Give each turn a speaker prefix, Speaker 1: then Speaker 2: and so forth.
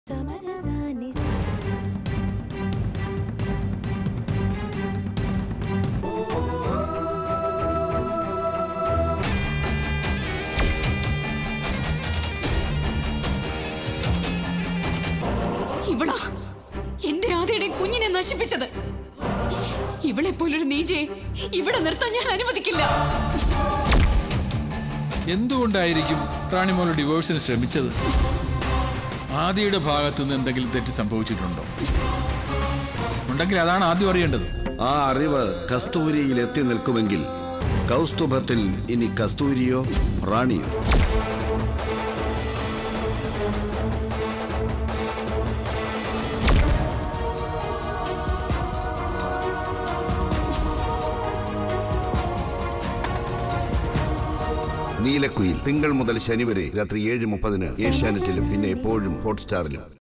Speaker 1: ഇവളാ എന്റെ ആദ്യയുടെ കുഞ്ഞിനെ നശിപ്പിച്ചത് ഇവളെ പോലൊരു നീജയെ ഇവിടെ നിർത്താൻ ഞാൻ അനുവദിക്കില്ല
Speaker 2: എന്തുകൊണ്ടായിരിക്കും റാണിമോൾ ഡിവോഴ്സിന് ശ്രമിച്ചത് ആദിയുടെ ഭാഗത്തു നിന്ന് എന്തെങ്കിലും തെറ്റ് സംഭവിച്ചിട്ടുണ്ടോ ഉണ്ടെങ്കിൽ അതാണ് ആദ്യം അറിയേണ്ടത്
Speaker 3: ആ അറിവ് കസ്തൂരിയിൽ എത്തി നിൽക്കുമെങ്കിൽ കൗസ്തുഭത്തിൽ ഇനി കസ്തൂരിയോ റാണിയോ നീലക്കുയിൽ തിങ്കൾ മുതൽ ശനി വരെ രാത്രി ഏഴ് മുപ്പതിന് ഏഷ്യാനെറ്റിലും പിന്നെ എപ്പോഴും ഹോട്ട്സ്റ്റാറിലും